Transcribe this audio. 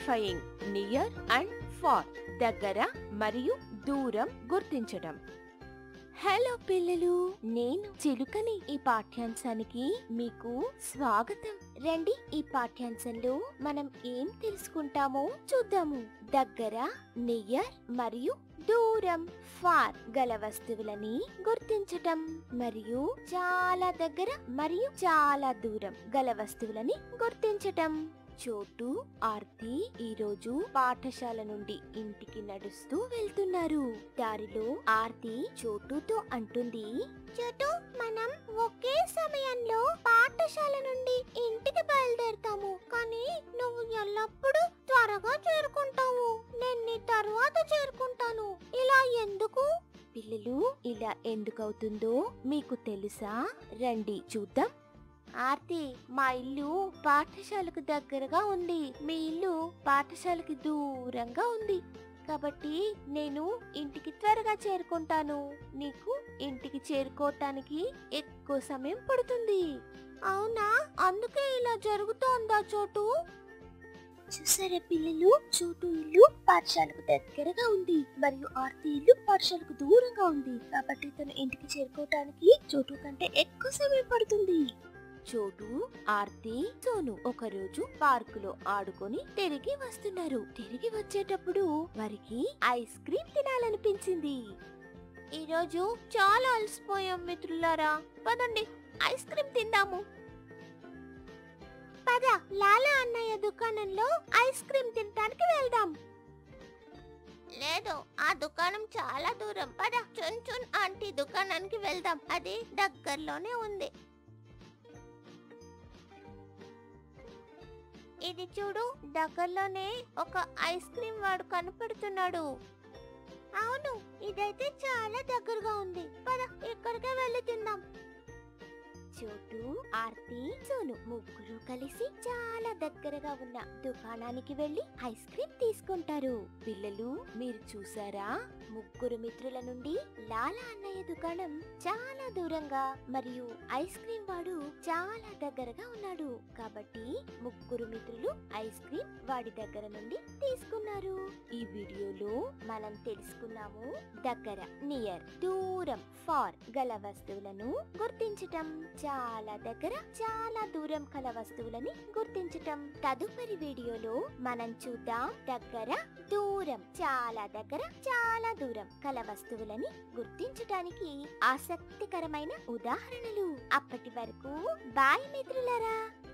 identifying near and for దగ్గర మరియు దూరం గుర్తించడం హలో పిల్లలు నేను చిలుకని ఈ పాఠ్యాంశానికి మీకు స్వాగతం రండి ఈ పాఠ్యాంశంలో మనం ఏం తెలుసుకుంటామో చూద్దాము దగ్గర నియర్ మరియు దూరం ఫార్ గల వస్తువులని గుర్తించటం మరియు చాలా దగ్గర మరియు చాలా దూరం గల వస్తువులని గుర్తించటం చోటు ఆర్తి ఈ రోజు పాఠశాల నుండి ఇంటికి నడుస్తూ వెళ్తున్నారు దారిలో ఆర్తి చోటుతో అంటుంది చోటు మనం ఒకే సమయంలో పాఠశాల నుండి ఇంటికి బయలుదేరుతాము కానీ నువ్వు ఎల్లప్పుడూ త్వరగా చేరుకుంటావు నేను నీ తర్వాత చేరుకుంటాను ఇలా ఎందుకు పిల్లలు ఇలా ఎందుకు అవుతుందో మీకు తెలుసా రండి చూద్దాం ఆర్తి మా ఇల్లు పాఠశాలకు దగ్గరగా ఉంది మీ ఇల్లు పాఠశాలకి దూరంగా ఉంది కాబట్టి నేను ఇంటికి త్వరగా చేరుకుంటాను నీకు ఇంటికి చేరుకోవటానికి ఎక్కువ సమయం పడుతుంది అవునా అందుకే ఇలా జరుగుతోందా చోటు చూసారా పిల్లలు చోటు ఇల్లు పాఠశాలకు దగ్గరగా ఉంది మరియు ఆర్తి ఇల్లు పాఠశాలకు దూరంగా ఉంది కాబట్టి తను ఇంటికి చేరుకోవటానికి చోటు కంటే ఎక్కువ సమయం పడుతుంది చోటు ఆర్తి సోను ఒకరోజు పార్కులో ఆడుకొని తిరిగి వస్తున్నారు తిరిగి వచ్చేటప్పుడు వారికి ఐస్ క్రీమ్ తినాలనిపించింది ఈ రోజు చాలా అలసిపోయాం మిత్రులారా పదండి ఐస్ క్రీమ్ తిందాము పద లాలా అన్నయ్య దుకాణంలో ఐస్ క్రీమ్ తినడానికి వెళ్దాం లేదు ఆ దుకాణం చాలా దూరం పద చున్ చున్ ఆంటీ దుకాణానికి వెళ్దాం అది దగ్గరలోనే ఉంది ఇది చూడు దగ్గరలోనే ఒక ఐస్ క్రీమ్ వాడు కనపడుతున్నాడు అవును ఇదైతే చాలా దగ్గరగా ఉంది పద ఇక్కడికే వెళ్ళి తిందాం చోటు ఆర్తి సోను ముగ్గురు కలిసి చాలా దగ్గరగా ఉన్న దుకాణానికి వెళ్లి ఐస్ క్రీమ్ తీసుకుంటారు పిల్లలు మీరు చూసారా ముగ్గురు మిత్రుల నుండి లాలా అన్నయ్య దుకాణం చాలా దూరంగా మరియు ఐస్ క్రీమ్ వాడు చాలా దగ్గరగా ఉన్నాడు కాబట్టి ముగ్గురు మిత్రులు ఐస్ క్రీమ్ వాడి దగ్గర నుండి తీసుకున్నారు ఈ వీడియోలో మనం తెలుసుకున్నాము దగ్గర నియర్ దూరం ఫార్ గల వస్తువులను గుర్తించటం చాలా దగ్గర చాలా దూరం కల వస్తువులని గుర్తించటం తదుపరి వీడియోలో మనం చూద్దాం దగ్గర దూరం చాలా దగ్గర చాలా దూరం కల వస్తువులని గుర్తించటానికి ఆసక్తికరమైన ఉదాహరణలు అప్పటి వరకు బాయ్ మిత్రులారా